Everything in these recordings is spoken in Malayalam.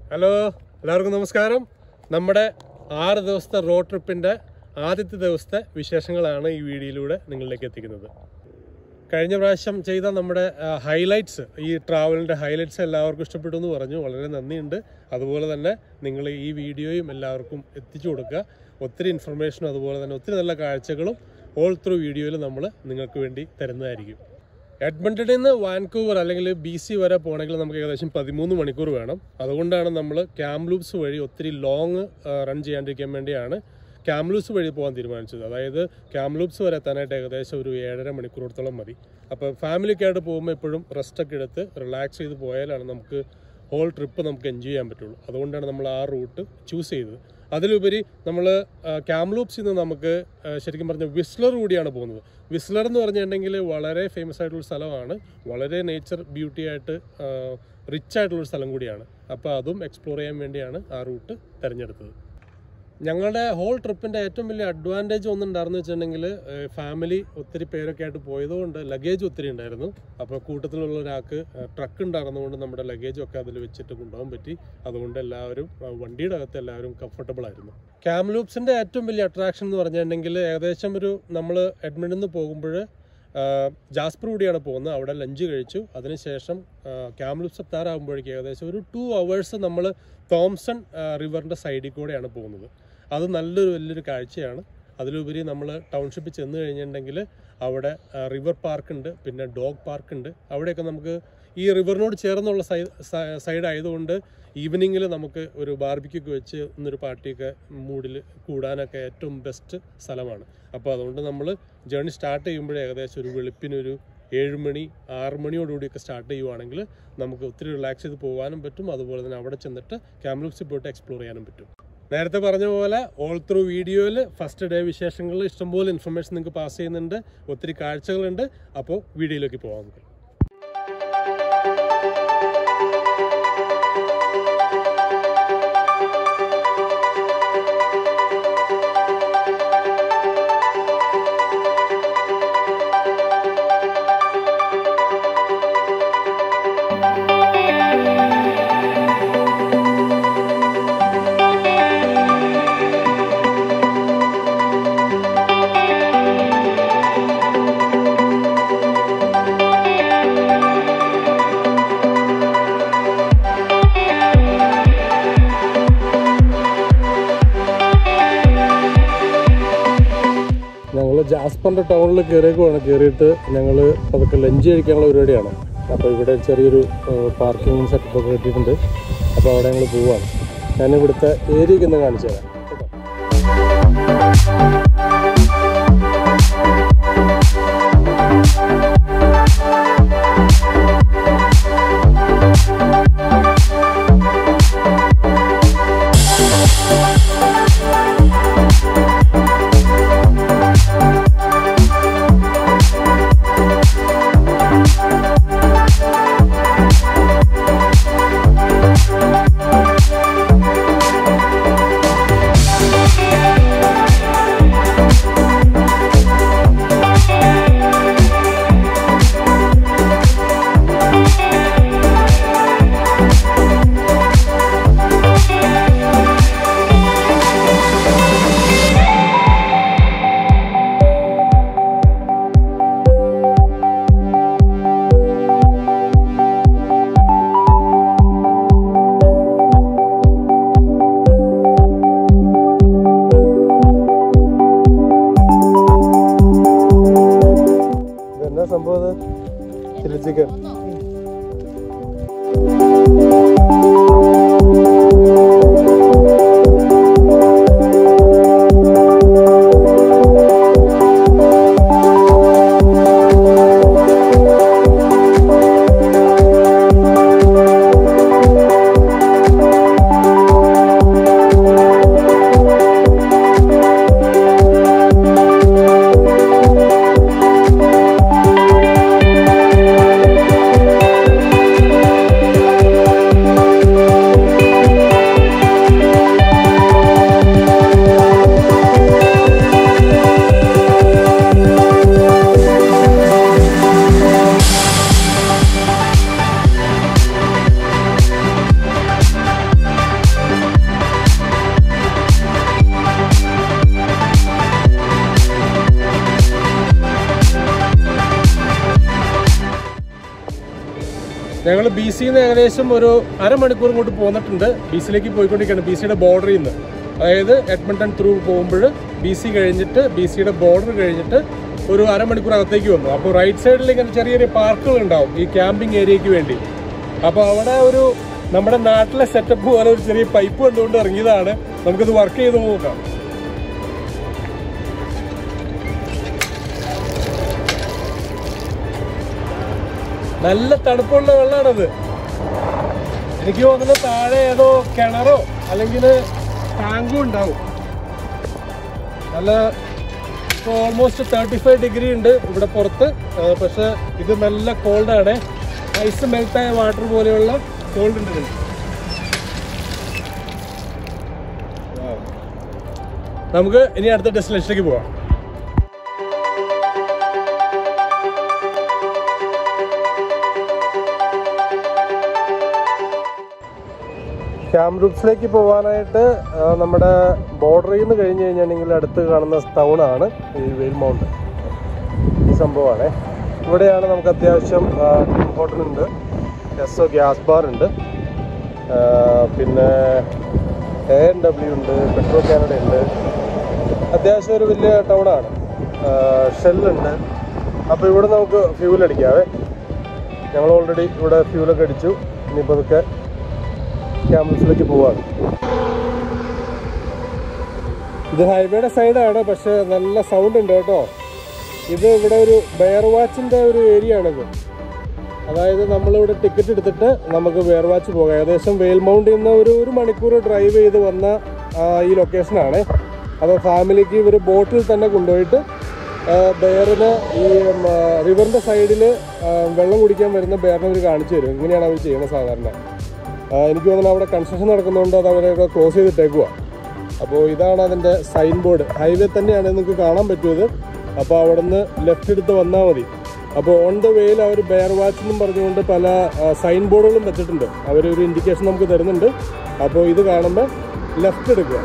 ഹലോ എല്ലാവർക്കും നമസ്കാരം നമ്മുടെ ആറ് ദിവസത്തെ റോഡ് ട്രിപ്പിൻ്റെ ആദ്യത്തെ ദിവസത്തെ വിശേഷങ്ങളാണ് ഈ വീഡിയോയിലൂടെ നിങ്ങളിലേക്ക് എത്തിക്കുന്നത് കഴിഞ്ഞ പ്രാവശ്യം ചെയ്ത നമ്മുടെ ഹൈലൈറ്റ്സ് ഈ ട്രാവലിൻ്റെ ഹൈലൈറ്റ്സ് എല്ലാവർക്കും ഇഷ്ടപ്പെട്ടു എന്ന് പറഞ്ഞു വളരെ നന്ദിയുണ്ട് അതുപോലെ തന്നെ നിങ്ങൾ ഈ വീഡിയോയും എല്ലാവർക്കും എത്തിച്ചു കൊടുക്കുക ഒത്തിരി ഇൻഫർമേഷനും അതുപോലെ തന്നെ ഒത്തിരി നല്ല കാഴ്ചകളും ഓൾ ത്രൂ വീഡിയോയിൽ നമ്മൾ നിങ്ങൾക്ക് വേണ്ടി തരുന്നതായിരിക്കും എഡ്മണ്ടണിൽ നിന്ന് വാൻകൂവർ അല്ലെങ്കിൽ ബി സി വരെ പോകണമെങ്കിൽ നമുക്ക് ഏകദേശം പതിമൂന്ന് മണിക്കൂർ വേണം അതുകൊണ്ടാണ് നമ്മൾ ക്യാംലൂപ്സ് വഴി ഒത്തിരി ലോങ് റൺ ചെയ്യാണ്ടിരിക്കാൻ വേണ്ടിയാണ് ക്യാംലൂപ്സ് വഴി പോകാൻ തീരുമാനിച്ചത് അതായത് ക്യാംലൂപ്സ് വരെ എത്താനായിട്ട് ഏകദേശം ഒരു ഏഴര മണിക്കൂറോളം മതി അപ്പോൾ ഫാമിലിയൊക്കെ ആയിട്ട് പോകുമ്പോൾ എപ്പോഴും റെസ്റ്റൊക്കെ എടുത്ത് റിലാക്സ് ചെയ്ത് പോയാലാണ് നമുക്ക് ഹോൾ ട്രിപ്പ് നമുക്ക് എൻജോയ് ചെയ്യാൻ പറ്റുള്ളൂ അതുകൊണ്ടാണ് നമ്മൾ ആ റൂട്ട് ചൂസ് ചെയ്തത് അതിലുപരി നമ്മൾ ക്യാംലൂപ്സിൽ നിന്ന് നമുക്ക് ആ, ശരിക്കും പറഞ്ഞ വിസ്ലർ കൂടിയാണ് പോകുന്നത് വിസ്ലർ എന്ന് പറഞ്ഞിട്ടുണ്ടെങ്കിൽ വളരെ ഫേമസ് ആയിട്ടുള്ള സ്ഥലമാണ് വളരെ നേച്ചർ ബ്യൂട്ടി ആയിട്ട് റിച്ച് ആയിട്ടുള്ള സ്ഥലം കൂടിയാണ് അപ്പോൾ അതും എക്സ്പ്ലോർ ചെയ്യാൻ വേണ്ടിയാണ് ആ റൂട്ട് തിരഞ്ഞെടുത്തത് ഞങ്ങളുടെ ഹോൾ ട്രിപ്പിൻ്റെ ഏറ്റവും വലിയ അഡ്വാൻറ്റേജ് ഒന്നുണ്ടായിരുന്നു വെച്ചിട്ടുണ്ടെങ്കിൽ ഫാമിലി ഒത്തിരി പേരൊക്കെ ആയിട്ട് പോയതുകൊണ്ട് ലഗേജ് ഒത്തിരി ഉണ്ടായിരുന്നു അപ്പോൾ കൂട്ടത്തിലുള്ള ഒരാൾക്ക് ട്രക്ക് ഉണ്ടായിരുന്നതുകൊണ്ട് നമ്മുടെ ലഗേജും ഒക്കെ അതിൽ വെച്ചിട്ട് കൊണ്ടുപോകാൻ പറ്റി അതുകൊണ്ട് എല്ലാവരും ആ, വണ്ടിയുടെ അകത്ത് എല്ലാവരും കംഫർട്ടബിൾ ആയിരുന്നു ക്യാംലൂപ്സിൻ്റെ ഏറ്റവും വലിയ അട്രാക്ഷൻ എന്ന് പറഞ്ഞിട്ടുണ്ടെങ്കിൽ ഏകദേശം ഒരു നമ്മൾ എഡ്മിനിൽ നിന്ന് പോകുമ്പോൾ ജാസ്പർ കൂടിയാണ് പോകുന്നത് അവിടെ ലഞ്ച് കഴിച്ചു അതിനുശേഷം ക്യാംലൂപ്സ് എത്താറാകുമ്പോഴേക്കും ഏകദേശം ഒരു ടു അവേഴ്സ് നമ്മൾ തോംസൺ റിവറിൻ്റെ സൈഡിൽ കൂടെയാണ് പോകുന്നത് അത് നല്ലൊരു വലിയൊരു കാഴ്ചയാണ് അതിലുപരി നമ്മൾ ടൗൺഷിപ്പിൽ ചെന്ന് കഴിഞ്ഞിട്ടുണ്ടെങ്കിൽ അവിടെ റിവർ പാർക്ക് ഉണ്ട് പിന്നെ ഡോഗ് പാർക്ക് ഉണ്ട് അവിടെയൊക്കെ നമുക്ക് ഈ റിവറിനോട് ചേർന്നുള്ള സൈ സൈഡ് ആയതുകൊണ്ട് ഈവനിങ്ങിൽ നമുക്ക് ഒരു ബാർബിക്കൊക്കെ വെച്ച് ഇന്നൊരു പാർട്ടിയൊക്കെ മൂഡിൽ കൂടാനൊക്കെ ഏറ്റവും ബെസ്റ്റ് സ്ഥലമാണ് അപ്പോൾ അതുകൊണ്ട് നമ്മൾ ജേർണി സ്റ്റാർട്ട് ചെയ്യുമ്പോഴേ ഏകദേശം ഒരു വെളുപ്പിനൊരു ഏഴ് മണി ആറ് മണിയോടുകൂടിയൊക്കെ സ്റ്റാർട്ട് ചെയ്യുവാണെങ്കിൽ നമുക്ക് ഒത്തിരി റിലാക്സ് ചെയ്ത് പോകാനും പറ്റും അതുപോലെ തന്നെ അവിടെ ചെന്നിട്ട് ക്യാമ്ലൂപ്സിൽ പോയിട്ട് എക്സ്പ്ലോർ ചെയ്യാനും പറ്റും നേരത്തെ പറഞ്ഞ പോലെ ഓൾ ത്രൂ വീഡിയോയിൽ ഫസ്റ്റ് ഡേ വിശേഷങ്ങൾ ഇഷ്ടംപോലെ ഇൻഫർമേഷൻ നിങ്ങൾക്ക് പാസ് ചെയ്യുന്നുണ്ട് ഒത്തിരി കാഴ്ചകളുണ്ട് അപ്പോൾ വീഡിയോയിലേക്ക് പോകാം നമുക്ക് ഞങ്ങൾ ജാസ്പറിൻ്റെ ടൗണിൽ കയറിയേക്കുവാണ് കയറിയിട്ട് ഞങ്ങൾ അതൊക്കെ ലഞ്ച് കഴിക്കാനുള്ള പരിപാടിയാണ് അപ്പോൾ ഇവിടെ ചെറിയൊരു പാർക്കിംഗ് സെറ്റപ്പ് ഒക്കെ കിട്ടിയിട്ടുണ്ട് അപ്പോൾ അവിടെ ഞങ്ങൾ പോവുകയാണ് ഞാൻ ഇവിടുത്തെ ഏരിയയ്ക്ക് ഒന്ന് കാണിച്ചു തരാം കേട്ടോ ഇതെന്നാ സംഭവം ചില്ലി ചിക്കൻ Thank ഞങ്ങൾ ബി സിന്ന് ഏകദേശം ഒരു അരമണിക്കൂർ ഇങ്ങോട്ട് പോന്നിട്ടുണ്ട് ബി സിയിലേക്ക് പോയിക്കൊണ്ടിരിക്കുകയാണ് ബി സിയുടെ ബോർഡറിൽ നിന്ന് അതായത് എഡ്മണ്ടൺ ത്രൂ പോകുമ്പോൾ ബി സി കഴിഞ്ഞിട്ട് ബി സിയുടെ ബോർഡർ കഴിഞ്ഞിട്ട് ഒരു അരമണിക്കൂർ അകത്തേക്ക് വന്നു അപ്പോൾ റൈറ്റ് സൈഡിൽ ഇങ്ങനെ ചെറിയ ചെറിയ പാർക്കുകൾ ഉണ്ടാവും ഈ ക്യാമ്പിംഗ് ഏരിയയ്ക്ക് വേണ്ടി അപ്പോൾ അവിടെ ഒരു നമ്മുടെ നാട്ടിലെ സെറ്റപ്പ് പോലെ ഒരു ചെറിയ പൈപ്പ് കണ്ടുകൊണ്ട് ഇറങ്ങിയതാണ് നമുക്കിത് വർക്ക് ചെയ്ത് നോക്കാം നല്ല തണുപ്പുള്ള വെള്ളമാണത് എനിക്ക് തോന്നുന്നു താഴെ ഏതോ കിണറോ അല്ലെങ്കിൽ ടാങ്കും ഉണ്ടാവും നല്ല ഇപ്പോൾ ഓൾമോസ്റ്റ് തേർട്ടി ഫൈവ് ഡിഗ്രി ഉണ്ട് ഇവിടെ പുറത്ത് ആ, പക്ഷെ ഇത് നല്ല കോൾഡാണ് ഐസ് മെൽറ്റായ വാട്ടർ പോലെയുള്ള കോൾഡ് ഉണ്ട് ഇതിന്. Wow. നമുക്ക് ഇനി അടുത്ത ഡെസ്റ്റിനേഷനിലേക്ക് പോവാം ക്യാമ്പ്രൂപ്സിലേക്ക് പോകാനായിട്ട് ആ, നമ്മുടെ ബോർഡറിൽ നിന്ന് കഴിഞ്ഞ് കഴിഞ്ഞിട്ടുണ്ടെങ്കിൽ അടുത്ത് കാണുന്ന ടൗൺ ആണ് ഈ വെയിൽ മൗണ്ട് ഈ സംഭവമാണ് ഇവിടെയാണ് നമുക്ക് അത്യാവശ്യം ഹോട്ടൽ ഉണ്ട് എസ് ഒ ഗ്യാസ് ബാർ ഉണ്ട് ആ, പിന്നെ എ എൻ ഡബ്ല്യു ഉണ്ട് പെട്രോ കാനഡ ഉണ്ട് അത്യാവശ്യം ഒരു വലിയ ടൗണാണ് ഷെല്ലുണ്ട് അപ്പോൾ ഇവിടെ നമുക്ക് ഫ്യൂൽ അടിക്കാവേ ഞങ്ങൾ ഓൾറെഡി ഇവിടെ ഫ്യൂലൊക്കെ അടിച്ചു ഇനിയിപ്പോൾ അതൊക്കെ ക്യാമ്പസിലേക്ക് പോവാണ് ഇത് ഹൈവേയുടെ സൈഡാണ് പക്ഷെ നല്ല സൗണ്ട് ഉണ്ട് കേട്ടോ ഇത് ഇവിടെ ഒരു ബെയർ വാച്ചിന്റെ ഒരു ഏരിയ ആണിത് അതായത് നമ്മളിവിടെ ടിക്കറ്റ് എടുത്തിട്ട് നമുക്ക് ബെയർ വാച്ച് പോകാം ഏകദേശം വെയിൽ മൗണ്ടിൽ നിന്ന് ഒരു ഒരു മണിക്കൂർ ഡ്രൈവ് ചെയ്ത് വന്ന ആ, ഈ ലൊക്കേഷനാണ് അപ്പോൾ ഫാമിലിക്ക് ഇവർ ബോട്ടിൽ തന്നെ കൊണ്ടുപോയിട്ട് ബെയറിന് ഈ റിവറിൻ്റെ സൈഡിൽ വെള്ളം കുടിക്കാൻ വരുന്ന ബെയറിനെ അവർ കാണിച്ചു തരും ഇങ്ങനെയാണ് അവർ ചെയ്യുന്നത് സാധാരണ ആ, എനിക്ക് തോന്നുന്നു അവിടെ കൺസ്ട്രക്ഷൻ നടക്കുന്നതുകൊണ്ട് അത് അവരൊക്കെ ക്ലോസ് ചെയ്തിട്ടേക്കുക അപ്പോൾ ഇതാണ് അതിൻ്റെ സൈൻ ബോർഡ് ഹൈവേ തന്നെയാണ് നിങ്ങൾക്ക് കാണാൻ പറ്റുന്നത് അപ്പോൾ അവിടെ നിന്ന് ലെഫ്റ്റ് എടുത്ത് വന്നാൽ മതി അപ്പോൾ ഓൺ ദ വേയിൽ അവർ ബെയർ വാച്ച് എന്നും പറഞ്ഞുകൊണ്ട് പല സൈൻ ബോർഡുകളും വെച്ചിട്ടുണ്ട് അവരൊരു ഇൻഡിക്കേഷൻ നമുക്ക് തരുന്നുണ്ട് അപ്പോൾ ഇത് കാണുമ്പോൾ ലെഫ്റ്റ് എടുക്കുക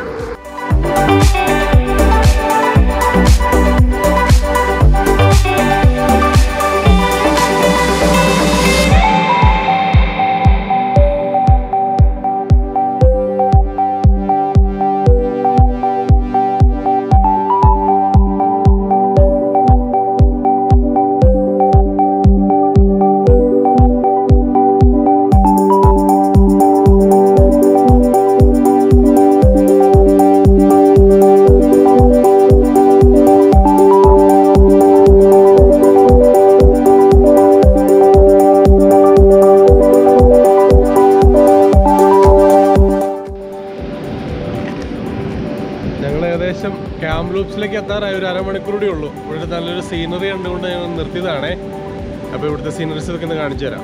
ഞങ്ങൾ ഏകദേശം ക്യാമ്പ് ലൂപ്സിലേക്ക് എത്താറായി ഒരു അരമണിക്കൂർ കൂടി ഉള്ളൂ ഇവിടെ നല്ലൊരു സീനറി കണ്ടുകൊണ്ട് ഞങ്ങൾ നിർത്തിയതാണേ അപ്പോൾ ഇവിടുത്തെ സീനറീസ് ഇതൊക്കെ ഒന്ന് കാണിച്ചു തരാം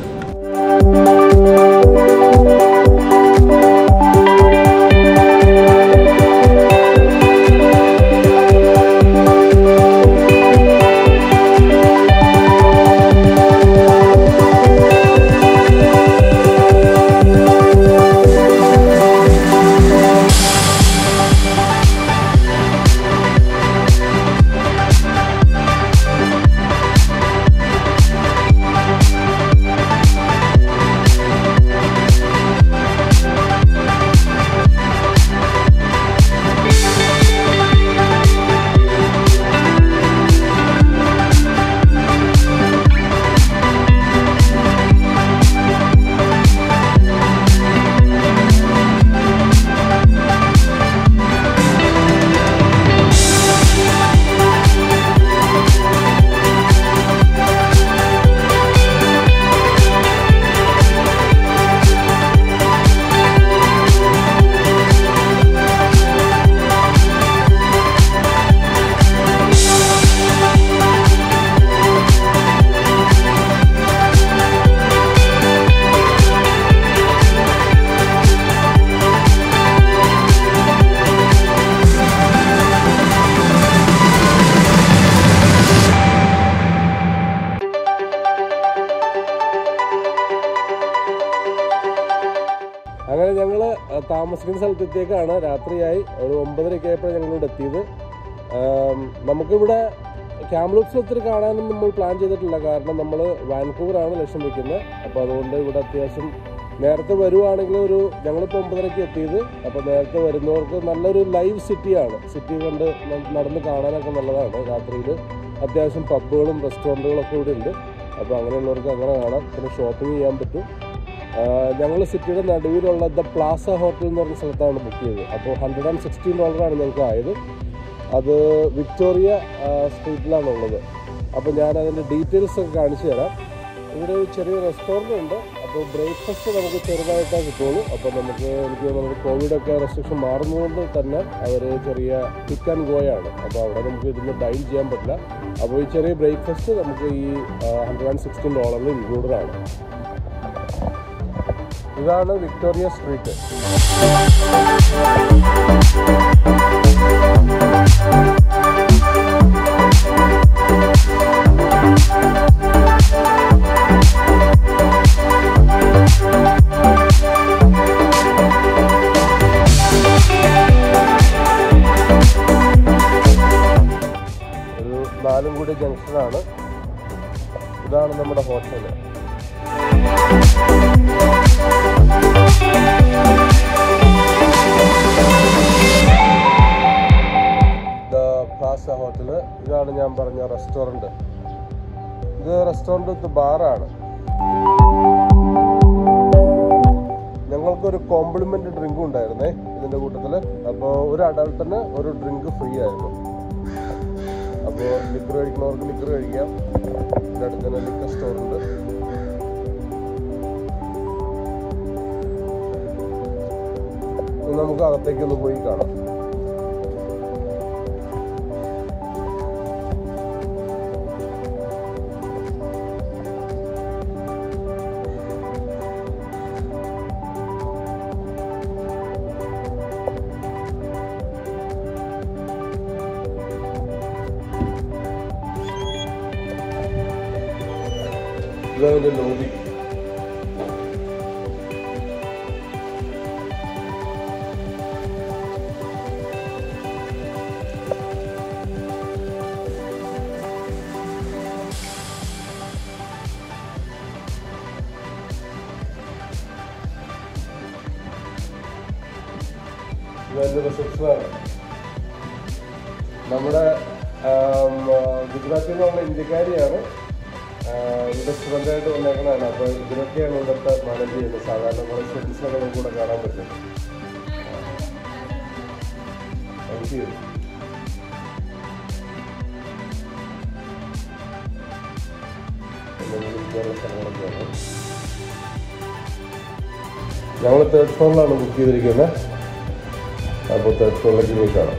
അങ്ങനെ ഞങ്ങൾ താമസിക്കുന്ന സ്ഥലത്തെത്തിയേക്കാണ് രാത്രിയായി ഒരു ഒമ്പതരയൊക്കെ ആയപ്പോൾ ഞങ്ങൾ ഇവിടെ എത്തിയത് ആം, നമുക്കിവിടെ ക്യാമ്ലൂപ്സിൽ ഒത്തിരി കാണാനൊന്നും നമ്മൾ പ്ലാൻ ചെയ്തിട്ടില്ല കാരണം നമ്മൾ വാൻകൂവറാണ് ലക്ഷ്യം വെക്കുന്നത് അപ്പോൾ അതുകൊണ്ട് ഇവിടെ അത്യാവശ്യം നേരത്തെ വരുവാണെങ്കിൽ ഒരു ഞങ്ങളിപ്പോൾ ഒമ്പതരയ്ക്ക് എത്തിയത് അപ്പോൾ നേരത്തെ വരുന്നവർക്ക് നല്ലൊരു ലൈവ് സിറ്റിയാണ് സിറ്റി കണ്ട് ന- നടന്ന് കാണാനൊക്കെ നല്ലതാണ് രാത്രിയിൽ അത്യാവശ്യം പബ്ബുകളും റെസ്റ്റോറൻറ്റുകളൊക്കെ ഇവിടെ ഉണ്ട് അപ്പോൾ അങ്ങനെയുള്ളവർക്ക് അങ്ങനെ കാണാം പിന്നെ ഷോപ്പിംഗ് ചെയ്യാൻ പറ്റും ഞങ്ങൾ സിറ്റിയുടെ നടുവിലുള്ള ദ പ്ലാസ ഹോട്ടൽ എന്ന് പറഞ്ഞ സ്ഥലത്താണ് ബുക്ക് ചെയ്തത് അപ്പോൾ ഹൺഡ്രഡ് ആൻഡ് സിക്സ്റ്റീൻ ഡോളറാണ് ഞങ്ങൾക്ക് ആയത് അത് വിക്ടോറിയ ആ, സ്ട്രീറ്റിലാണ് ഉള്ളത് അപ്പോൾ ഞാൻ അതിൻ്റെ ഡീറ്റെയിൽസ് ഒക്കെ കാണിച്ചു തരാം ഇവിടെ ഒരു ചെറിയ റെസ്റ്റോറൻറ്റ് ഉണ്ട് അപ്പോൾ ബ്രേക്ക്ഫാസ്റ്റ് നമുക്ക് ചെറുതായിട്ടേ കിട്ടുള്ളൂ അപ്പോൾ നമുക്ക് എനിക്ക് തോന്നുന്നത് കോവിഡൊക്കെ റെസ്ട്രിക്ഷൻ മാറുന്നതുകൊണ്ട് തന്നെ അവർ ചെറിയ പിക്ക് ആൻഡ് ഗോയാണ് അപ്പോൾ അവിടെ നമുക്ക് ഇരുന്ന് ഡൈൻ ചെയ്യാൻ പറ്റില്ല അപ്പോൾ ഈ ചെറിയ ബ്രേക്ക്ഫാസ്റ്റ് നമുക്ക് ഈ ഹൺഡ്രഡ് ആൻഡ് സിക്സ്റ്റീൻ ഡോളറിൽ ഇൻക്ലൂഡഡ് ആണ് ഇതാണ് വിക്ടോറിയ സ്ട്രീറ്റ് ഒരു നാലും കൂടി ജംഗ്ഷനാണ് ഇതാണ് നമ്മുടെ ഹോട്ടൽ ദ പ്ലാസ ഹോട്ടൽ ഇതാണ് ഞാൻ പറഞ്ഞ റെസ്റ്റോറൻറ്റ് ഇത് റെസ്റ്റോറൻറ്റ് വിത്ത് ബാറാണ് ഞങ്ങൾക്കൊരു കോംപ്ലിമെന്റ് ഡ്രിങ്ക് ഉണ്ടായിരുന്നേ ഇതിന്റെ കൂട്ടത്തിൽ അപ്പോൾ ഒരു അഡൾട്ടിന് ഒരു ഡ്രിങ്ക് ഫ്രീ ആയിരുന്നു അപ്പോൾ ലിക്കർ കഴിക്കുന്നവർക്ക് ലിക്കർ കഴിക്കാം ഇതിന്റെ അടുത്ത് തന്നെ ലിക്കർ സ്റ്റോർ ഉണ്ട് ഇനി നമുക്ക് അകത്തേക്ക് ഒന്ന് പോയി കാണാം ഇതതിന്റെ ലോബി ഇതെന്റെ റിസപ്ഷനാണ് നമ്മുടെ ആം, ആ, ഗുജറാത്തിൽ നിന്നുള്ള ഇന്ത്യക്കാരിയാണ് ആഹ് ഇവിടെ സ്റ്റുഡൻ്റായിട്ട് വന്നേക്കുന്നതാണ് അപ്പോൾ ഇതിനൊക്കെയാണ് ഇവിടുത്തെ മാനേജ് ചെയ്യുന്നത് സാധാരണ കുറേ സ്റ്റുഡൻസിനൊക്കെ നമുക്ക് ഇവിടെ കാണാൻ പറ്റും താങ്ക് യു ഞങ്ങൾ തേർഡ് ഫ്ലോറിലാണ് ബുക്ക് ചെയ്തിരിക്കുന്നത് അപ്പോൾ തേർഡ് ഫ്ലോറിലേക്ക് പോയി കാണാം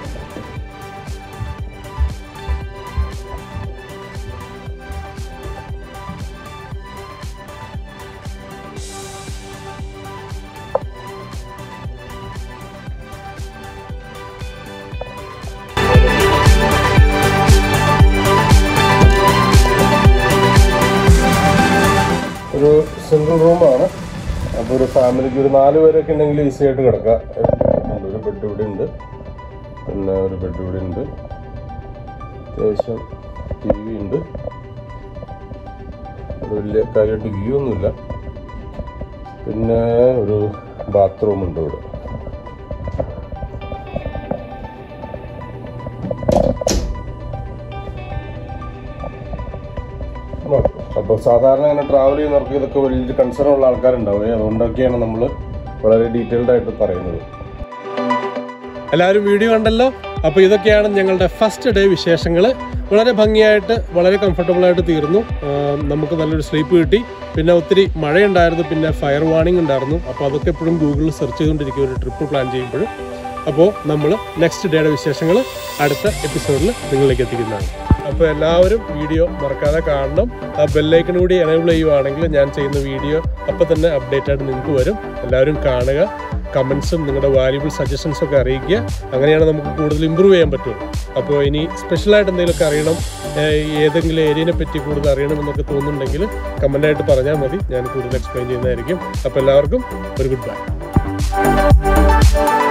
ഒരു സിംഗിൾ റൂമാണ് അപ്പോൾ ഒരു ഫാമിലിക്ക് ഒരു നാല് പേരൊക്കെ ഉണ്ടെങ്കിൽ ഈസി ആയിട്ട് കിടക്കാം ഉണ്ട്. ഒരു ബെഡ് ഇവിടെ ഉണ്ട് പിന്നെ ഒരു ബെഡ് ഇവിടെ ഉണ്ട് അത്യാവശ്യം ടി വി ഉണ്ട് അത് വലിയ കാര്യമായിട്ട് വ്യൂ ഒന്നുമില്ല പിന്നെ ഒരു ബാത്റൂം ഉണ്ട് ഇവിടെ അപ്പോൾ സാധാരണ ഇങ്ങനെ ട്രാവൽ ചെയ്യുന്നവർക്ക് ഇതൊക്കെ വലിയ കൺസേൺ ഉള്ള ആൾക്കാരുണ്ടാവും അതുകൊണ്ടൊക്കെയാണ് നമ്മൾ വളരെ ഡീറ്റെയിൽഡ് ആയിട്ട് പറയുന്നത് എല്ലാവരും വീഡിയോ കണ്ടല്ലോ അപ്പോൾ ഇതൊക്കെയാണ് ഞങ്ങളുടെ ഫസ്റ്റ് ഡേ വിശേഷങ്ങൾ വളരെ ഭംഗിയായിട്ട് വളരെ കംഫർട്ടബിൾ ആയിട്ട് തീർന്നു ആം, നമുക്ക് നല്ലൊരു സ്ലീപ്പ് കിട്ടി പിന്നെ ഒത്തിരി മഴയുണ്ടായിരുന്നു പിന്നെ ഫയർ വാർണിംഗ് ഉണ്ടായിരുന്നു അപ്പോൾ അതൊക്കെ എപ്പോഴും ഗൂഗിളിൽ സെർച്ച് ചെയ്തുകൊണ്ടിരിക്കും ഒരു ട്രിപ്പ് പ്ലാൻ ചെയ്യുമ്പോൾ അപ്പോൾ നമ്മൾ നെക്സ്റ്റ് ഡേയുടെ വിശേഷങ്ങൾ അടുത്ത എപ്പിസോഡിൽ നിങ്ങളിലേക്ക് എത്തിക്കുന്നതാണ് അപ്പോൾ എല്ലാവരും വീഡിയോ മറക്കാതെ കാണണം ആ ബെല്ലൈക്കൺ കൂടി എനേബിൾ ചെയ്യുവാണെങ്കിൽ ഞാൻ ചെയ്യുന്ന വീഡിയോ അപ്പോൾ തന്നെ അപ്ഡേറ്റ് ആയിട്ട് നിങ്ങൾക്ക് വരും എല്ലാവരും കാണുക കമൻസും നിങ്ങളുടെ വാല്യുബിൾ സജഷൻസും ഒക്കെ അറിയിക്കുക അങ്ങനെയാണ് നമുക്ക് കൂടുതൽ ഇമ്പ്രൂവ് ചെയ്യാൻ പറ്റുള്ളൂ അപ്പോൾ ഇനി സ്പെഷ്യലായിട്ട് എന്തെങ്കിലുമൊക്കെ അറിയണം ഏഹ് ഏതെങ്കിലും ഏരിയനെ പറ്റി കൂടുതൽ അറിയണം എന്നൊക്കെ തോന്നുന്നുണ്ടെങ്കിൽ കമൻ്റായിട്ട് പറഞ്ഞാൽ മതി ഞാൻ കൂടുതൽ എക്സ്പ്ലെയിൻ ചെയ്യുന്നതായിരിക്കും അപ്പോൾ എല്ലാവർക്കും ഒരു ഗുഡ് ബൈ